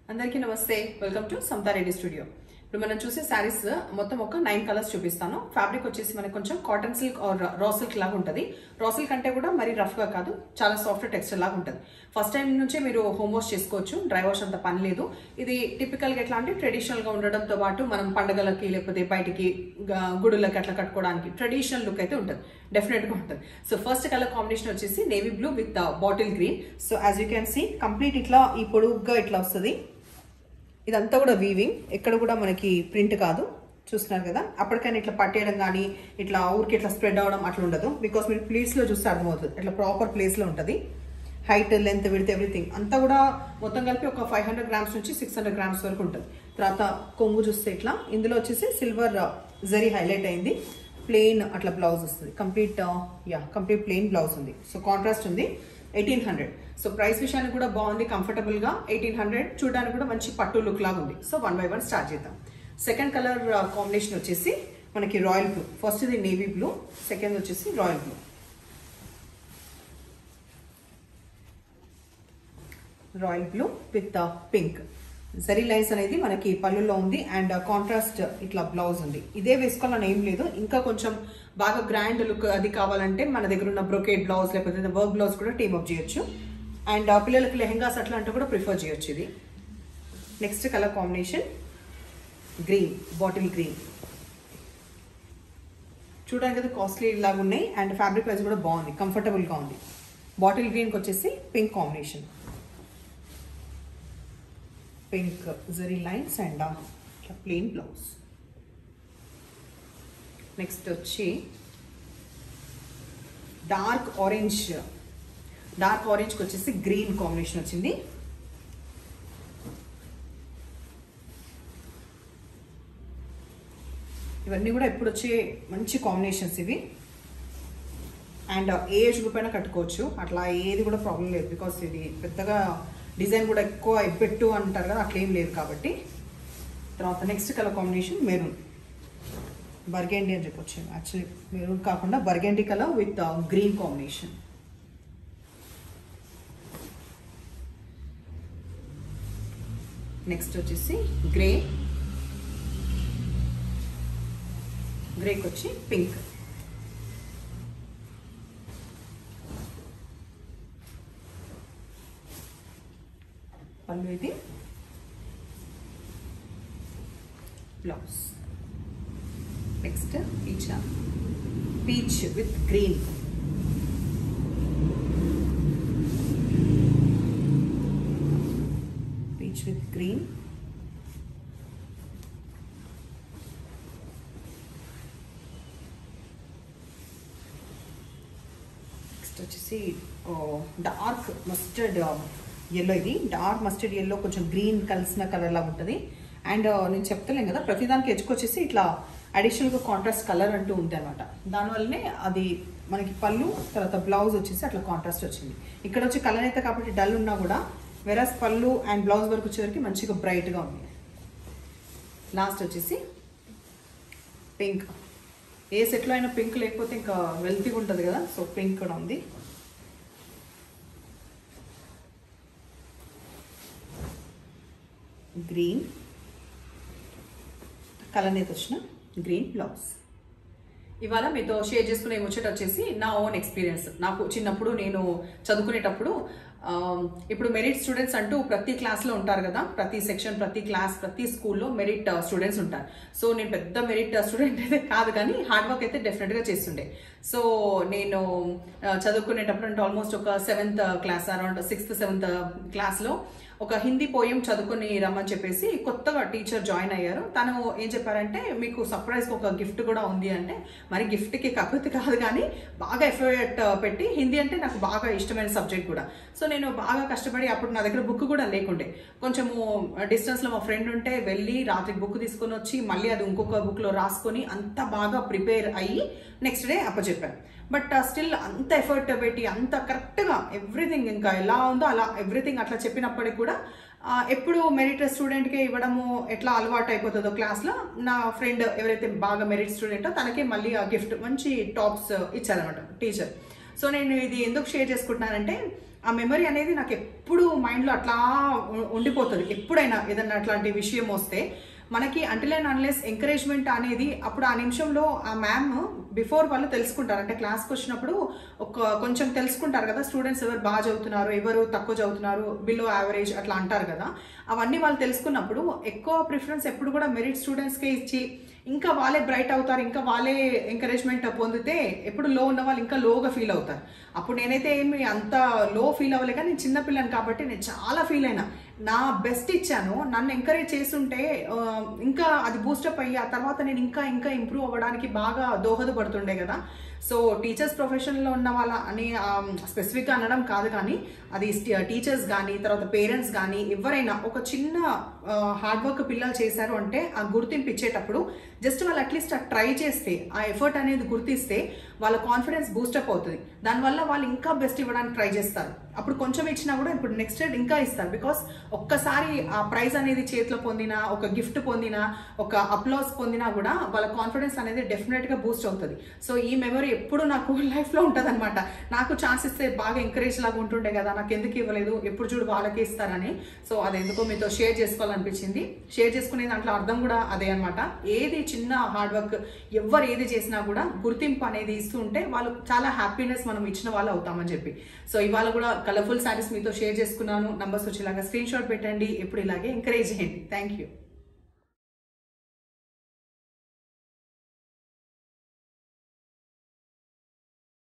అందరికీ నమస్తే welcome to సమతారెడ్డి studio ఇప్పుడు మనం చూసే శారీస్ మొత్తం ఒక నైన్ కలర్స్ చూపిస్తాను ఫ్యాబ్రిక్ వచ్చేసి మనకి కొంచెం cotton silk or raw silk లాగా ఉంటుంది రా సిల్క్ అంటే కూడా మరీ రఫ్ గా కాదు చాలా సాఫ్ట్ టెక్స్చర్ లాగా ఉంటుంది ఫస్ట్ టైం నుంచే మీరు హోమ్ వాష్ చేసుకోవచ్చు డ్రై వాష్ అంత పని లేదు ఇది టిపికల్ గా ఎట్లా అంటే ట్రెడిషనల్ గా ఉండడంతో పాటు మనం పండగలకి లేకపోతే బయటికి గా- గుడులకి అట్లా కట్టుకోవడానికి ట్రెడిషనల్ లుక్ అయితే ఉంటుంది డెఫినెట్ గా ఉంటుంది సో ఫస్ట్ కలర్ కాంబినేషన్ వచ్చేసి navy blue with bottle green so as you can see complete ఇట్లా ఈ పొడుగ్గా ఇట్లా వస్తుంది ఇదంతా కూడా వీవింగ్ ఎక్కడ కూడా మనకి ప్రింట్ కాదు చూస్తున్నారు కదా అప్పటికైనా ఇట్లా పట్టేయడం కానీ ఇట్లా ఊరికి ఇట్లా స్ప్రెడ్ అవడం అట్లా ఉండదు బికాస్ మీరు ప్లేస్లో చూస్తే అర్థమవుతుంది ఇట్లా ప్రాపర్ ప్లేస్లో ఉంటుంది హైట్ లెంత్ విడత్ ఎవ్రీథింగ్ అంతా కూడా మొత్తం కలిపి ఒక ఫైవ్ హండ్రెడ్ గ్రామ్స్ నుంచి సిక్స్ హండ్రెడ్ గ్రామ్స్ వరకు ఉంటుంది తర్వాత కొంగు చూస్తే ఇట్లా ఇందులో వచ్చేసి సిల్వర్ జరీ హైలైట్ అయింది ప్లెయిన్ అట్లా బ్లౌజ్ వస్తుంది complete yeah complete plain blouse ఉంది సో కాంట్రాస్ట్ ఉంది ఎయిటీన్ హండ్రెడ్ సో ప్రైస్ విషయానికి కూడా బాగుంది కంఫర్టబుల్ గా ఎయిటీన్ హండ్రెడ్ చూడడానికి కూడా మంచి పట్టు లుక్ లాగా ఉంది so one by one start చేద్దాం సెకండ్ కలర్ కాంబినేషన్ వచ్చేసి మనకి రాయల్ బ్లూ ఫస్ట్ ఇది నేవీ బ్లూ సెకండ్ వచ్చేసి royal blue royal blue with pink జరీ లైన్స్ అనేది మనకి పళ్ళులో ఉంది అండ్ కాంట్రాస్ట్ ఇట్లా బ్లౌజ్ ఉంది ఇదే వేసుకోవాలని ఏం లేదు ఇంకా కొంచెం బాగా గ్రాండ్ లుక్ అది కావాలంటే మన దగ్గర ఉన్న బ్రొకేట్ బ్లౌజ్ లేకపోతే వర్క్ బ్లౌజ్ కూడా టీమ్ అప్ చేయొచ్చు అండ్ పిల్లలకి లెహెంగాస్ అట్లా అంటే కూడా ప్రిఫర్ చేయొచ్చు ఇది next colour combination green bottle green చూడడానికి అయితే కాస్ట్లీ లాగా ఉన్నాయి అండ్ ఫ్యాబ్రిక్ వైజ్ కూడా బాగుంది కంఫర్టబుల్గా ఉంది బాటిల్ గ్రీన్కి వచ్చేసి పింక్ కాంబినేషన్ పింక్ జరీ లైన్స్ అండ్ ఇట్లా ప్లెయిన్ బ్లౌజ్ నెక్స్ట్ వచ్చి డార్క్ ఆరెంజ్ డార్క్ ఆరెంజ్కి వచ్చేసి గ్రీన్ కాంబినేషన్ వచ్చింది ఇవన్నీ కూడా ఎప్పుడు వచ్చే మంచి కాంబినేషన్స్ ఇవి అండ్ ఏజ్ గ్రూప్ అయినా కట్టుకోవచ్చు అట్లా ఏది కూడా ప్రాబ్లం లేదు బికాస్ ఇది పెద్దగా డిజైన్ కూడా ఎక్కువ ఎబ్బెట్టు అంటారు కదా అట్లా ఏం లేదు కాబట్టి తర్వాత next colour combination maroon burgundy అని చెప్పొచ్చు యాక్చువల్లీ మెరూన్ కాకుండా burgundy colour with green combination next వచ్చేసి గ్రే గ్రేకి వచ్చి పింక్ పళ్ళు ఇది blouse next peach peach with green peach with green next వచ్చేసి డార్క్ మస్టర్డ్ ఎల్లో ఇది డార్క్ మస్టర్డ్ ఎల్లో కొంచెం గ్రీన్ కలిసిన కలర్ లాగా ఉంటుంది అండ్ నేను చెప్తలేను కదా ప్రతిదానికి ఎచ్చుకొచ్చేసి ఇట్లా అడిషనల్గా కాంట్రాస్ట్ కలర్ అంటూ ఉంది అనమాట దానివల్లనే అది మనకి పళ్ళు తర్వాత బ్లౌజ్ వచ్చేసి అట్లా కాంట్రాస్ట్ వచ్చింది ఇక్కడ వచ్చి కలర్ అయితే కాబట్టి డల్ ఉన్నా కూడా వెరస్ పళ్ళు అండ్ బ్లౌజ్ వరకు వచ్చేసరికి మంచిగా బ్రైట్గా ఉంది లాస్ట్ వచ్చేసి పింక్ ఏ సెట్లో అయినా పింక్ లేకపోతే ఇంకా వెల్తీగా ఉంటుంది కదా సో పింక్ కూడా ఉంది గ్రీన్ కలర్ నేత వచ్చిన గ్రీన్ బ్లౌజ్ ఇవాళ మీతో షేర్ చేసుకునే ముచ్చట వచ్చేసి నా ఓన్ ఎక్స్పీరియన్స్ నాకు చిన్నప్పుడు నేను చదువుకునేటప్పుడు ఆ, ఇప్పుడు మెరిట్ స్టూడెంట్స్ అంటూ ప్రతి క్లాస్లో ఉంటారు కదా ప్రతి సెక్షన్ ప్రతి క్లాస్ ప్రతి స్కూల్లో మెరిట్ స్టూడెంట్స్ ఉంటారు సో నేను పెద్ద మెరిట్ స్టూడెంట్ అయితే కాదు కానీ హార్డ్ వర్క్ అయితే డెఫినెట్గా చేస్తుండే సో నేను ఆ, చదువుకునేటప్పుడు అంటే ఆల్మోస్ట్ ఒక seventh class around sixth seventh క్లాస్లో ఒక హిందీ పోయం చదువుకొని రమ్మని చెప్పేసి కొత్తగా టీచర్ జాయిన్ అయ్యారు తను ఏం చెప్పారంటే మీకు సర్ప్రైజ్ ఒక గిఫ్ట్ కూడా ఉంది అంటే మరి గిఫ్ట్కి కాకపోతే కాదు కానీ బాగా ఎఫర్ట్ పెట్టి హిందీ అంటే నాకు బాగా ఇష్టమైన సబ్జెక్ట్ కూడా సో నేను బాగా కష్టపడి అప్పుడు నా దగ్గర బుక్ కూడా లేకుండే కొంచెము డిస్టెన్స్లో మా ఫ్రెండ్ ఉంటే వెళ్ళి రాత్రి బుక్ తీసుకొని వచ్చి మళ్ళీ అది ఇంకొక బుక్లో రాసుకొని అంత బాగా ప్రిపేర్ అయ్యి నెక్స్ట్ డే అప్పచెప్పాను బట్ స్టిల్ అంత ఎఫర్ట్ పెట్టి అంత కరెక్ట్గా ఎవ్రీథింగ్ ఇంకా ఎలా ఉందో అలా ఎవ్రీథింగ్ అట్లా చెప్పినప్పటికి కూడా ఆ, ఎప్పుడు మెరిట్ స్టూడెంట్కి ఇవ్వడము ఎట్లా అలవాటు అయిపోతుందో క్లాస్లో నా ఫ్రెండ్ ఎవరైతే బాగా మెరిట్ స్టూడెంటో తనకి మళ్ళీ ఆ గిఫ్ట్ మంచి టాప్స్ ఇచ్చారనమాట టీచర్ సో నేను ఇది ఎందుకు షేర్ చేసుకుంటున్నానంటే ఆ మెమరీ అనేది నాకు ఎప్పుడు మైండ్లో అట్లా ఉ- ఉండిపోతుంది ఎప్పుడైనా ఏదన్నా అట్లాంటి విషయం వస్తే మనకి అంటిల్ అండ్ అన్లెస్ ఎంకరేజ్మెంట్ అనేది అప్పుడు ఆ నిమిషంలో ఆ మ్యామ్ బిఫోర్ వాళ్ళు తెలుసుకుంటారు అంటే క్లాస్కి వచ్చినప్పుడు ఒక కొంచెం తెలుసుకుంటారు కదా స్టూడెంట్స్ ఎవరు బాగా చదువుతున్నారు ఎవరు తక్కువ చదువుతున్నారు బిలో యావరేజ్ అట్లా అంటారు కదా అవన్నీ వాళ్ళు తెలుసుకున్నప్పుడు ఎక్కువ ప్రిఫరెన్స్ ఎప్పుడు కూడా మెరిట్ స్టూడెంట్స్కే ఇచ్చి ఇంకా వాళ్ళే బ్రైట్ అవుతారు ఇంకా వాళ్ళే ఎంకరేజ్మెంట్ పొందితే ఎప్పుడు లో ఉన్న వాళ్ళు ఇంకా లోగా ఫీల్ అవుతారు అప్పుడు నేనైతే ఏమి అంత లో ఫీల్ అవ్వలే కానీ నేను చిన్నపిల్లని కాబట్టి నేను చాలా ఫీల్ అయినా నా బెస్ట్ ఇచ్చాను నన్ను ఎంకరేజ్ చేస్తుంటే ఆ, ఇంకా అది బూస్టప్ అయ్యి ఆ తర్వాత నేను ఇంకా ఇంకా ఇంప్రూవ్ అవ్వడానికి బాగా దోహదపడుతుండే కదా సో టీచర్స్ ప్రొఫెషన్లో ఉన్న వాళ్ళ అని స్పెసిఫిక్గా అనడం కాదు కానీ అది టీచర్స్ కానీ తర్వాత పేరెంట్స్ కానీ ఎవరైనా ఒక చిన్న హార్డ్ వర్క్ పిల్లలు చేశారు అంటే ఆ గుర్తింపు ఇచ్చేటప్పుడు జస్ట్ వాళ్ళు అట్లీస్ట్ ఆ ట్రై చేస్తే ఆ ఎఫర్ట్ అనేది గుర్తిస్తే వాళ్ళ కాన్ఫిడెన్స్ బూస్టప్ అవుతుంది దానివల్ల వాళ్ళు ఇంకా బెస్ట్ ఇవ్వడానికి ట్రై చేస్తారు అప్పుడు కొంచెం ఇచ్చినా కూడా ఇప్పుడు నెక్స్ట్ ఇయర్ ఇంకా ఇస్తారు బికాస్ ఒక్కసారి ఆ ప్రైజ్ అనేది చేతిలో పొందినా ఒక గిఫ్ట్ పొందినా ఒక అప్లాస్ పొందినా కూడా వాళ్ళ కాన్ఫిడెన్స్ అనేది డెఫినెట్ గా బూస్ట్ అవుతుంది సో ఈ మెమరీ ఎప్పుడు నాకు లైఫ్ లో ఉంటుంది అనమాట నాకు ఛాన్స్ ఇస్తే బాగా ఎంకరేజ్ లాగా ఉంటుండే కదా నాకు ఎందుకు ఇవ్వలేదు ఎప్పుడు చూడు వాళ్ళకే ఇస్తారని సో అది ఎందుకో మీతో షేర్ చేసుకోవాలనిపించింది షేర్ చేసుకునే దాంట్లో అర్థం కూడా అదే అనమాట ఏది చిన్న హార్డ్ వర్క్ ఎవరు ఏది చేసినా కూడా గుర్తింపు అనేది ఇస్తూ ఉంటే వాళ్ళు చాలా హ్యాపీనెస్ మనం ఇచ్చిన వాళ్ళు అవుతామని చెప్పి సో ఇవాళ కూడా కలర్ఫుల్ శారీస్ మీతో షేర్ చేసుకున్నాను నంబర్స్ వచ్చేలాగా స్క్రీన్ షాట్ పెట్టండి ఎప్పుడు ఇలాగే ఎంకరేజ్ చేయండి థ్యాంక్ యూ